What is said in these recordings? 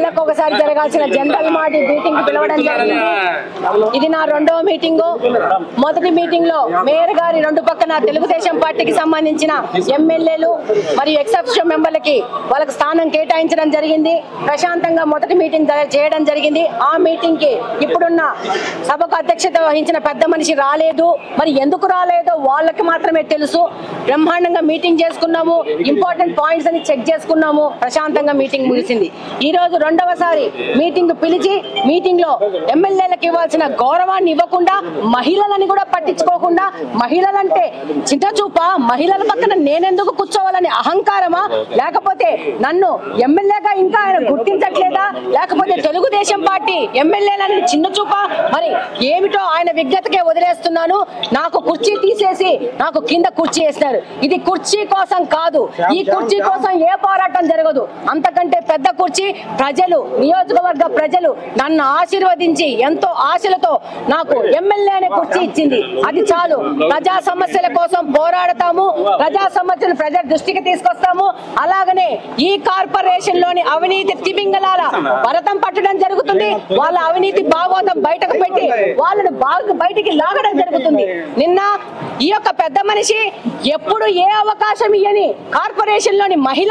నెలలకు ఒకసారి జరగాల్సిన జనరల్ మాటి మీటింగ్ పిలవడం జరిగింది ఇది నా రెండవ మీటింగ్ మొదటి మీటింగ్ లో మేయర్ గారి రెండు పక్కన తెలుగుదేశం పార్టీకి సంబంధించిన ఎమ్మెల్యేలు మరియు ఎక్సెప్షన్ మెంబర్లకి వాళ్ళకి స్థానం కేటాయించడం జరిగింది ప్రశాంతంగా మొదటి మీటింగ్ జర- చేయడం జరిగింది ఆ మీటింగ్ కి ఇప్పుడున్న సభకు అధ్యక్షత వహించిన పెద్ద మనిషి రాలేదు మరి ఎందుకు రాలేదో వాళ్ళకి మాత్రమే తెలుసు బ్రహ్మాండంగా మీటింగ్ చేసుకున్నాము ఇంపార్టెంట్ పాయింట్స్ అని చెక్ చేసుకున్నాము ప్రశాంతంగా మీటింగ్ ముగిసింది ఈ రోజు రెండవసారి మీటింగ్ పిలిచి మీటింగ్ లో ఎమ్మెల్యేలకు ఇవ్వాల్సిన గౌరవాన్ని ఇవ్వకుండా మహిళలని కూడా పట్టించుకోకుండా మహిళలంటే చిన్న చూప మహిళల పక్కన నేనెందుకు కూర్చోవాలని అహంకారమా లేకపోతే నన్ను ఎమ్మెల్యేగా ఇంకా ఆయన గుర్తించట్లేదా లేకపోతే తెలుగుదేశం పార్టీ ఎమ్మెల్యేలని చిన్న చూప మరి ఏమిటో ఆయన విజ్ఞతకే వదిలేస్తున్నాను నాకు కుర్చీ తీసేసి నాకు కింద కుర్చీ వేసినారు ఇది కుర్చీ కోసం కాదు ఈ కుర్చీ కోసం ఏ పోరాటం జరగదు అంతకంటే పెద్ద కుర్చీ ప్రజలు నియోజకవర్గ ప్రజలు నన్ను ఆశీర్వదించి ఎంతో ఆశలతో నాకు ఎమ్మెల్యే అనే కుర్చీ ఇచ్చింది అది చాలు ప్రజా సమస్యల కోసం పోరాడతాము ప్రజా సమస్యలు ప్రజల దృష్టికి తీసుకొస్తాము అలాగనే ఈ కార్పొరేషన్ లోని అవినీతి తిమింగలాల భరతం పట్టడం జరుగుతుంది వాళ్ళ అవినీతి భాగవతం బయటకు పెట్టి వాళ్ళని బాగా బయటికి లాగడం జరుగుతుంది నిన్న ఈ యొక్క పెద్ద మనిషి ఎప్పుడు ఏ అవకాశం ఇయ్యని కార్పొరేషన్ లోని మహిళ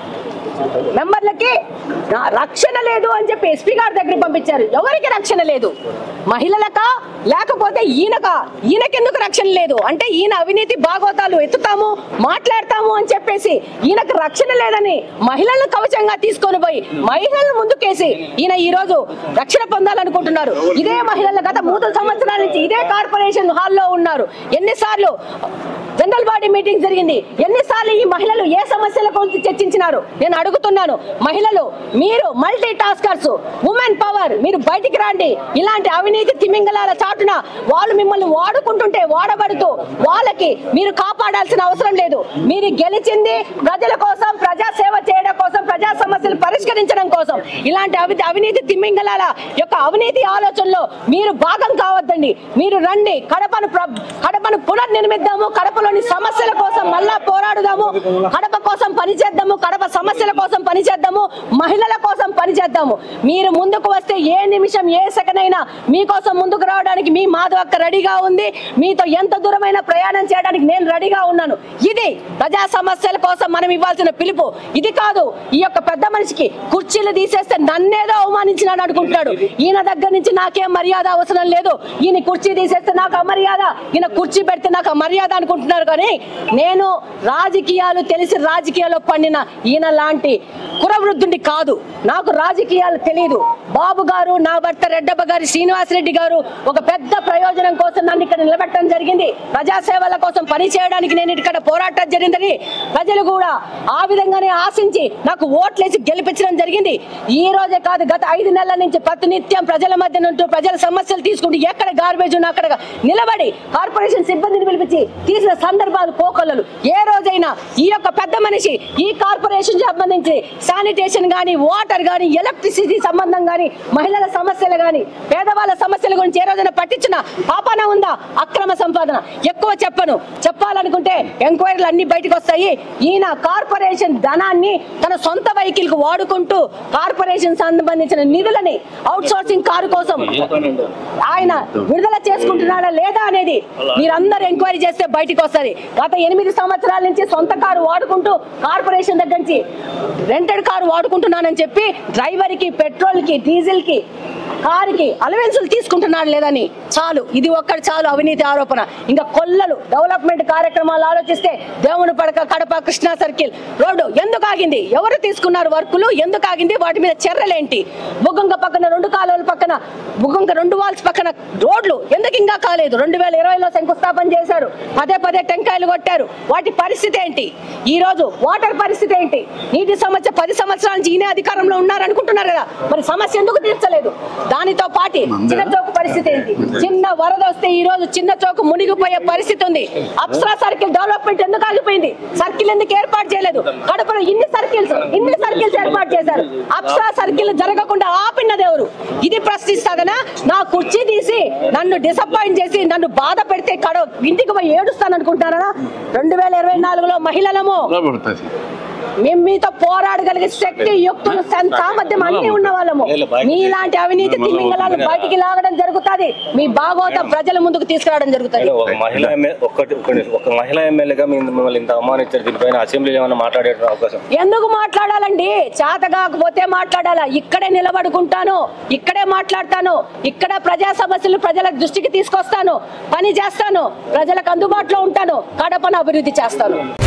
మెంబర్లకి నా రక్షణ లేదు అని చెప్పి ఎస్పీ గారి దగ్గరికి పంపించారు ఎవరికి రక్షణ లేదు మహిళలకా లేకపోతే ఈయనక ఈయనకెందుకు రక్షణ లేదు అంటే ఈయన అవినీతి భాగవతాలు ఎత్తుతాము మాట్లాడతాము అని చెప్పేసి ఈయనకు రక్షణ లేదని మహిళలను కవచంగా తీసుకొని పోయి మహిళలను ముందుకేసి ఈయన ఈ రోజు రక్షణ పొందాలనుకుంటున్నారు ఇదే మహిళల గత మూడు సంవత్సరాల నుంచి ఇదే కార్పొరేషన్ హాల్లో ఉన్నారు ఎన్నిసార్లు జనరల్ బాడీ మీటింగ్ జరిగింది ఎన్నిసార్లు ఈ మహిళలు ఏ సమస్యల గురించి చర్చించినారు నేను అడుగుతున్నాను మహిళలు మీరు మల్టీ టాస్కర్స్ ఉమెన్ పవర్ మీరు బయటికి రండి ఇలాంటి అవినీతి తిమింగలాల చాటున వాళ్ళు మిమ్మల్ని వాడుకుంటుంటే వాడబడుతూ వాళ్ళకి మీరు కాపాడాల్సిన అవసరం లేదు మీరు గెలిచింది ప్రజల కోసం ప్రజా సేవ చేయడం కోసం ప్రజా సమస్యలు పరిష్కరించడం కోసం ఇలాంటి అవి అవినీతి తిమ్మింగలాల యొక్క అవినీతి ఆలోచనలో మీరు భాగం కావద్దండి మీరు రండి కడపను ప్ర- కడపను పునర్నిర్మిద్దాము కడపలోని సమస్యల కోసం మళ్ళా పోరాడుదాము కడప కోసం పనిచేద్దాము కడప సమస్యల కోసం పనిచేద్దాము మహిళల కోసం పనిచేద్దాము మీరు ముందుకు వస్తే ఏ నిమిషం ఏ సెకండ్ అయినా మీకోసం ముందుకు రావడానికి మీ మాధవ అక్క రెడీగా ఉంది మీతో ఎంత దూరమైన ప్రయాణం చేయడానికి నేను రెడీగా ఉన్నాను ఇది ప్రజా సమస్యల కోసం మనం ఇవ్వాల్సిన పిలుపు ఇది కాదు ఈ యొక్క పెద్ద మనిషికి కుర్చీలు తీసేస్తే నన్నేదో అవమానించినాడు అనుకుంటున్నాడు ఈయన దగ్గర నుంచి నాకేం మర్యాద అవసరం లేదు ఈయన కుర్చీ తీసేస్తే నాకు అమర్యాద ఈయన కుర్చీ పెడితే నాకు మర్యాద అనుకుంటున్నారు కానీ నేను రాజకీయాలు తెలిసి రాజకీయాల్లో పండిన ఈయన లాంటి కురవృద్ధుడి కాదు నాకు రాజకీయాలు తెలియదు బాబు గారు నా భర్త రెడ్డప్ప గారి శ్రీనివాసరెడ్డి గారు ఒక పెద్ద ప్రయోజనం కోసం నన్ను ఇక్కడ నిలబెట్టడం జరిగింది ప్రజాసేవల కోసం పని చేయడానికి నేను ఇక్కడ పోరాటం జరిగిందని ప్రజలు కూడా ఆ విధంగానే ఆశించి నాకు ఓట్లేసి గెలిపించడం జరిగింది ఈ రోజే కాదు గత ఐదు నెలల నుంచి ప్రతినిత్యం ప్రజల మధ్య నుండి ప్రజల సమస్యలు తీసుకుంటూ ఎక్కడ గార్బేజ్ ఉన్నా అక్కడ నిలబడి కార్పొరేషన్ సిబ్బందిని పిలిపించి తీసిన సందర్భాలు కోకొల్లలు ఏ రోజైనా ఈ యొక్క పెద్ద మనిషి ఈ కార్పొరేషన్ సంబంధించి శానిటేషన్ గాని వాటర్ గాని ఎలక్ట్రిసిటీ సంబంధం గాని మహిళల సమస్యలు గాని పేదవాళ్ళ సమస్యల గురించి ఏ రోజైనా పట్టించిన పాపాన ఉందా అక్రమ సంపాదన ఎక్కువ చెప్పను చెప్పాలనుకుంటే ఎంక్వైరీలు అన్ని బయటకు వస్తాయి ఈయన కార్పొరేషన్ ధనాన్ని తన సొంత వెహికల్ కు వాడుకుంటూ కార్పొరేషన్ సంబంధించిన నిధులని అవుట్ సోర్సింగ్ కారు కోసం ఆయన విడుదల చేసుకుంటున్నాడా లేదా అనేది మీరందరూ ఎంక్వైరీ చేస్తే బయటికి వస్తది గత ఎనిమిది సంవత్సరాల నుంచి సొంత కారు వాడుకుంటూ కార్పొరేషన్ దగ్గర నుంచి రెంటెడ్ కారు వాడుకుంటున్నానని చెప్పి డ్రైవర్ కి పెట్రోల్ కి డీజిల్ కి కారుకి అలవెన్సులు తీసుకుంటున్నాడు లేదని చాలు ఇది ఒక్కటి చాలు అవినీతి ఆరోపణ ఇంకా కొల్లలు డెవలప్మెంట్ కార్యక్రమాలు ఆలోచిస్తే దేవుని పడక కడప కృష్ణా సర్కిల్ రోడ్డు ఎందుకు ఆగింది ఎవరు తీసుకున్నారు వర్కులు ఎందుకు ఆగింది వాటి మీద చర్యలేంటి బుగ్గంక పక్కన రెండు కాలువల పక్కన బుగ్గంక రెండు వాల్స్ పక్కన రోడ్లు ఎందుకు ఇంకా కాలేదు రెండు వేల ఇరవైలో శంకుస్థాపన చేశారు పదే పదే టెంకాయలు కొట్టారు వాటి పరిస్థితి ఏంటి ఈ రోజు వాటర్ పరిస్థితి ఏంటి నీటి సమస్య పది సంవత్సరాల నుంచి ఈయనే అధికారంలో ఉన్నారనుకుంటున్నారు కదా మరి సమస్య ఎందుకు తీర్చలేదు దానితో పాటి చిన్న చౌక పరిస్థితి ఏంటి చిన్న వరద వస్తే ఈ రోజు చిన్న చౌక మునిగిపోయే పరిస్థితి ఉంది అప్సరా సర్కిల్ డెవలప్మెంట్ ఎందుకు ఆగిపోయింది సర్కిల్ ఎందుకు ఏర్పాటు చేయలేదు కడపలో ఇన్ని సర్కిల్స్ ఇన్ని సర్కిల్స్ ఏర్పాటు చేశారు అప్సరా సర్కిల్ జరగకుండా ఆపినది ఎవరు ఇది ప్రశ్నిస్తాదనా నా కుర్చీ తీసి నన్ను డిసప్పాయింట్ చేసి నన్ను బాధ పెడితే కడ ఇంటికి పోయి ఏడుస్తాను అనుకుంటారా రెండు వేల ఇరవై నాలుగులో మహిళలము మేము మీతో పోరాడగలిగే శక్తి యుక్తులు సం- సామర్థ్యం అన్ని ఉన్న వాళ్ళము మీలాంటి అవినీతి తిమింగళాలు బయటికి లాగడం జరుగుతుంది మీ భాగవతం ప్రజల ముందుకు తీసుకురావడం జరుగుతుంది ఒక మహిళా ఎమ్మెల్యే ఒక్కటి ఒక్కటి- ఒక మహిళా ఎమ్మెల్యేగా మీ- మిమ్మల్ని ఇంత అవమానించారు దీనిపైన అసెంబ్లీలో ఏమైనా మాట్లాడే అవకాశం ఎందుకు మాట్లాడాలండి చేత కాకపోతే మాట్లాడాలా ఇక్కడే నిలబడుకుంటాను ఇక్కడే మాట్లాడతాను ఇక్కడ ప్రజా సమస్యలు ప్రజల దృష్టికి తీసుకొస్తాను పని చేస్తాను ప్రజలకు అందుబాటులో ఉంటాను కడపను అభివృద్ధి చేస్తాను